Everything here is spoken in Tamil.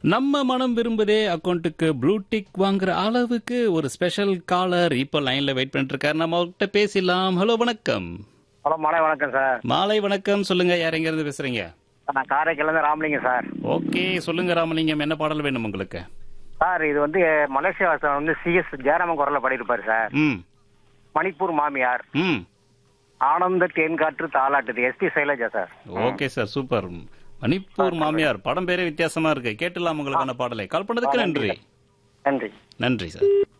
நம்ம மனம் விரும்புதே அக்கௌண்ட்டுக்கு ப்ளூ டிக் வாங்குற அளவுக்கு ஒரு ஸ்பெஷல் காலர் இப்போ லைன்ல வெயிட் பண்ணிட்டு இருக்காரு நம்ம அவர்கிட்ட பேசிடலாம் ஹலோ வணக்கம் ஹலோ மாலை வணக்கம் சார் மாலை வணக்கம் சொல்லுங்க யார் எங்க இருந்து பேசுறீங்க நான் காரைக்காலேருந்து ராமலிங்கம் சார் ஓகே சொல்லுங்க ராமலிங்கம் என்ன பாடல் வேணும் உங்களுக்கு சார் இது வந்து மலேசியா வாசன் வந்து சிஎஸ் ஜெயராமன் குரல்ல பாடியிருப்பாரு சார் ம் மணிப்பூர் மாமியார் ம் ஆனந்த தேன்காற்று தாலாட்டுது S P Sailaja sir okay sir super Manipur Mamiyar படம் பேரே வித்தியாசமா இருக்கு கேட்டுலாம் உங்களுக்கான பாடலை கால் பண்ணதுக்கு நன்றி நன்றி நன்றி சார்